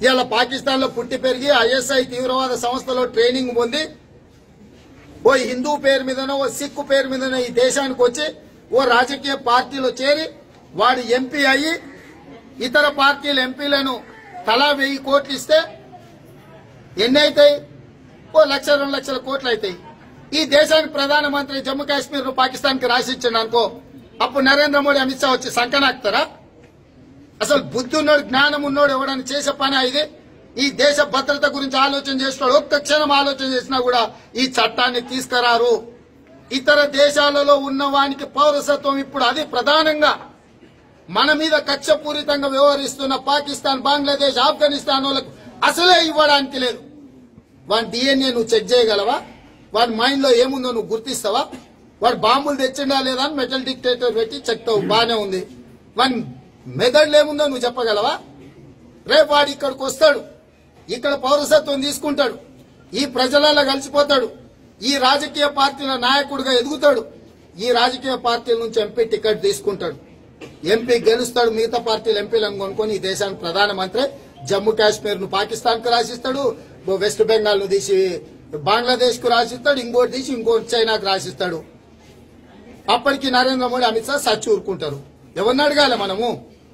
ఇవాళ పాకిస్తాన్ లో పుట్టి పెరిగి ఐఎస్ఐ తీవ్రవాద సంస్థలో ట్రైనింగ్ పొంది ఓ హిందూ పేరు మీదనో ఓ సిక్కు పేరు మీదనో ఈ దేశానికి వచ్చి ఓ రాజకీయ పార్టీలో చేరి వాడు ఎంపీ అయ్యి ఇతర పార్టీల ఎంపీలను తలా వెయ్యి కోట్లు ఇస్తే ఎన్ని అవుతాయి ఓ లక్ష రెండు లక్షల కోట్లు అవుతాయి ఈ దేశానికి ప్రధానమంత్రి జమ్మూ కాశ్మీర్ ను పాకిస్తాన్ కి రాసిచ్చాడు అనుకో అప్పుడు నరేంద్ర మోడీ అమిత్ షా వచ్చి సంకనాక్తారా అసలు బుద్ధి ఉన్నోడు జ్ఞానం ఉన్నోడు ఎవడని చేసే పని ఇది ఈ దేశ భద్రత గురించి ఆలోచన చేస్తున్నాడు ఒక్క క్షణం ఆలోచన చేసినా కూడా ఈ చట్టాన్ని తీసుకురారు ఇతర దేశాలలో ఉన్న వానికి పౌరసత్వం ఇప్పుడు అది ప్రధానంగా మన మీద కక్షపూరితంగా వ్యవహరిస్తున్న పాకిస్తాన్ బంగ్లాదేశ్ ఆఫ్ఘనిస్తాన్ వాళ్ళకు అసలే ఇవ్వడానికి లేదు వాడి డిఎన్ఏ నువ్వు చెక్ చేయగలవా వాడి మైండ్ లో ఏముందో నువ్వు గుర్తిస్తావా వాడు బాంబులు తెచ్చిండా లేదా అని మెటల్ డిక్టేటర్ పెట్టి చెక్తావు బానే ఉంది వాడి మెదడులు ఏముందో నువ్వు చెప్పగలవా రేపు వాడు ఇక్కడికి వస్తాడు ఇక్కడ పౌరసత్వం తీసుకుంటాడు ఈ ప్రజలలో కలిసిపోతాడు ఈ రాజకీయ పార్టీల నాయకుడిగా ఎదుగుతాడు ఈ రాజకీయ పార్టీల నుంచి ఎంపీ టికెట్ తీసుకుంటాడు ఎంపీ గెలుస్తాడు మిగతా పార్టీలు ఎంపీలను కొనుక్కొని ఈ దేశానికి ప్రధానమంత్రి జమ్మూ కాశ్మీర్ ను పాకిస్తాన్ కు రాసిస్తాడు ఓ వెస్ట్ బెంగాల్ ను తీసి బంగ్లాదేశ్ కు రాసిస్తాడు ఇంకోటి తీసి ఇంకోటి చైనాకు రాసిస్తాడు అప్పటికి నరేంద్ర మోడీ అమిత్ షా సచ్చి ఊరుకుంటారు ఎవరిని అడగాలి మనము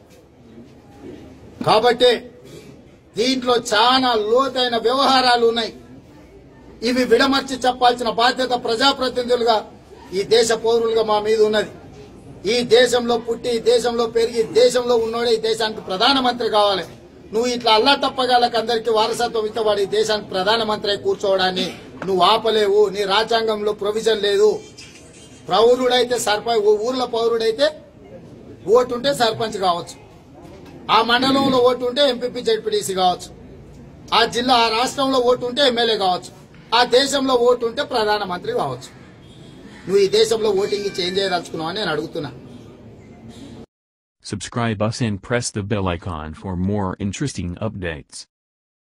కాబట్టి దీంట్లో చాలా లోతైన వ్యవహారాలు ఉన్నాయి ఇవి విడమర్చి చెప్పాల్సిన బాధ్యత ప్రజాప్రతినిధులుగా ఈ దేశ పౌరులుగా మా మీద ఉన్నది ఈ దేశంలో పుట్టి ఈ దేశంలో పెరిగి దేశంలో ఉన్నోడే ఈ దేశానికి ప్రధానమంత్రి కావాలి నువ్వు ఇట్లా అల్లాటప్పగాలకు అందరికీ వారసత్వం ఇస్తే వాడు ఈ దేశానికి ప్రధానమంత్రి అయి కూర్చోవడాన్ని నువ్వు ఆపలేవు నీ రాజ్యాంగంలో ప్రొవిజన్ లేదు పౌరుడైతే సర్పంచ్ ఊర్లో పౌరుడైతే ఓటు ఉంటే సర్పంచ్ కావచ్చు ఆ మండలంలో ఓటు ఉంటే ఎంపీపీ జడ్పీటీసీ కావచ్చు ఆ జిల్లా ఆ రాష్ట్రంలో ఓటు ఉంటే ఎమ్మెల్యే కావచ్చు ఆ దేశంలో ఓటు ఉంటే ప్రధానమంత్రి కావచ్చు నువ్వు ఈ దేశంలో ఓటింగ్ చేంజ్ చేయదలుచుకున్నావు అని నేను అడుగుతున్నా Subscribe us and press the bell icon for more interesting updates.